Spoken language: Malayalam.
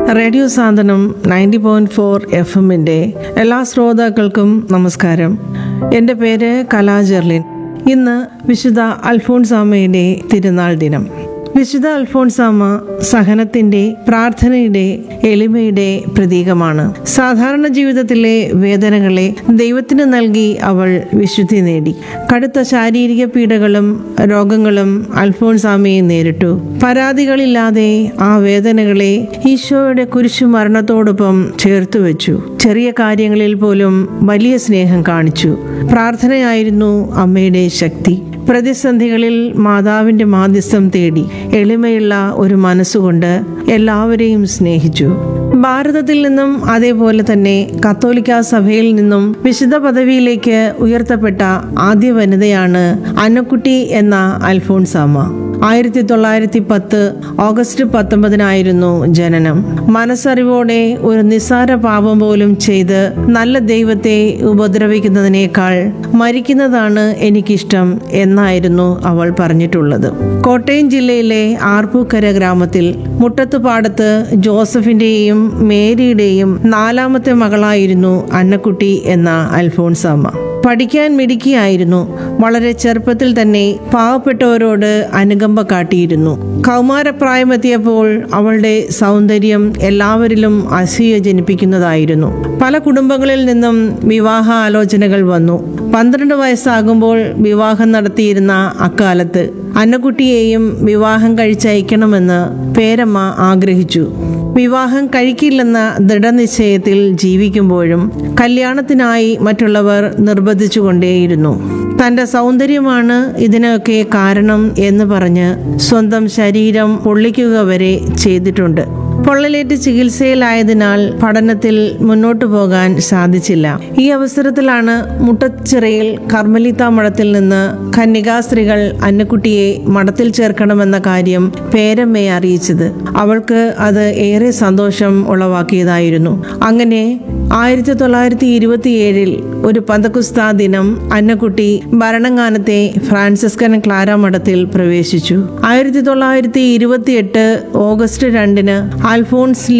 റേഡിയോ സാധനം നയൻറ്റി പോയിന്റ് ഫോർ എഫ് എമ്മിൻ്റെ എല്ലാ ശ്രോതാക്കൾക്കും നമസ്കാരം എൻ്റെ പേര് കലാ ജെർലിൻ ഇന്ന് വിശുദ്ധ അൽഫോൺസാമയുടെ തിരുനാൾ ദിനം വിശുദ്ധ അൽഫോൺസാമ സഹനത്തിന്റെ പ്രാർത്ഥനയുടെ എളിമയുടെ പ്രതീകമാണ് സാധാരണ ജീവിതത്തിലെ വേദനകളെ ദൈവത്തിന് നൽകി അവൾ വിശുദ്ധി നേടി കടുത്ത ശാരീരിക പീഡകളും രോഗങ്ങളും അൽഫോൺസാമയെ നേരിട്ടു പരാതികളില്ലാതെ ആ വേദനകളെ ഈശോയുടെ കുരിശു മരണത്തോടൊപ്പം ചേർത്തു വെച്ചു ചെറിയ കാര്യങ്ങളിൽ പോലും വലിയ സ്നേഹം കാണിച്ചു പ്രാർത്ഥനയായിരുന്നു അമ്മയുടെ ശക്തി പ്രതിസന്ധികളിൽ മാതാവിന്റെ മാധ്യസ്ഥം തേടി എളിമയുള്ള ഒരു മനസ്സുകൊണ്ട് എല്ലാവരെയും സ്നേഹിച്ചു ഭാരതത്തിൽ നിന്നും അതേപോലെ തന്നെ കത്തോലിക്ക സഭയിൽ നിന്നും വിശുദ്ധ പദവിയിലേക്ക് ഉയർത്തപ്പെട്ട ആദ്യ വനിതയാണ് അന്നക്കുട്ടി എന്ന അൽഫോൺസാമ്മ ആയിരത്തി തൊള്ളായിരത്തി പത്ത് ഓഗസ്റ്റ് പത്തൊമ്പതിനായിരുന്നു ജനനം മനസ്സറിവോടെ ഒരു നിസ്സാര പാപം പോലും ചെയ്ത് നല്ല ദൈവത്തെ ഉപദ്രവിക്കുന്നതിനേക്കാൾ മരിക്കുന്നതാണ് എനിക്കിഷ്ടം എന്നായിരുന്നു അവൾ പറഞ്ഞിട്ടുള്ളത് കോട്ടയം ജില്ലയിലെ ആർപ്പൂക്കര ഗ്രാമത്തിൽ മുട്ടത്തുപാടത്ത് ജോസഫിന്റെയും മേരിയുടെയും നാലാമത്തെ മകളായിരുന്നു അന്നക്കുട്ടി എന്ന അൽഫോൺസാമ്മ പഠിക്കാൻ മിടുക്കിയായിരുന്നു വളരെ ചെറുപ്പത്തിൽ തന്നെ പാവപ്പെട്ടവരോട് അനുകമ്പ കാട്ടിയിരുന്നു കൗമാരപ്രായമെത്തിയപ്പോൾ അവളുടെ സൗന്ദര്യം എല്ലാവരിലും അസൂയ ജനിപ്പിക്കുന്നതായിരുന്നു പല കുടുംബങ്ങളിൽ നിന്നും വിവാഹ ആലോചനകൾ വന്നു പന്ത്രണ്ട് വയസ്സാകുമ്പോൾ വിവാഹം നടത്തിയിരുന്ന അക്കാലത്ത് അന്നക്കുട്ടിയെയും വിവാഹം കഴിച്ചയക്കണമെന്ന് പേരമ്മ ആഗ്രഹിച്ചു വിവാഹം കഴിക്കില്ലെന്ന ദൃഢനിശ്ചയത്തിൽ ജീവിക്കുമ്പോഴും കല്യാണത്തിനായി മറ്റുള്ളവർ നിർബന്ധിച്ചുകൊണ്ടേയിരുന്നു തന്റെ സൗന്ദര്യമാണ് ഇതിനൊക്കെ കാരണം എന്ന് പറഞ്ഞ് സ്വന്തം ശരീരം പൊള്ളിക്കുക വരെ ചെയ്തിട്ടുണ്ട് പൊള്ളലേറ്റ് ചികിത്സയിലായതിനാൽ പഠനത്തിൽ മുന്നോട്ടു പോകാൻ സാധിച്ചില്ല ഈ അവസരത്തിലാണ് മുട്ടച്ചിറയിൽ കർമ്മലിത്ത മഠത്തിൽ നിന്ന് കന്യകാസ്ത്രീകൾ അന്നക്കുട്ടിയെ മഠത്തിൽ ചേർക്കണമെന്ന കാര്യം പേരമ്മയെ അറിയിച്ചത് അവൾക്ക് അത് ഏറെ സന്തോഷം ഉളവാക്കിയതായിരുന്നു അങ്ങനെ ആയിരത്തി തൊള്ളായിരത്തി ഇരുപത്തിയേഴിൽ ഒരു പന്തക്കുസ്താ ദിനം അന്നക്കുട്ടി ഭരണങ്ങാനത്തെ ഫ്രാൻസിസ്കൻ ക്ലാര മഠത്തിൽ പ്രവേശിച്ചു ആയിരത്തി തൊള്ളായിരത്തി ഇരുപത്തിയെട്ട് ഓഗസ്റ്റ് രണ്ടിന് അൽഫോൺസ്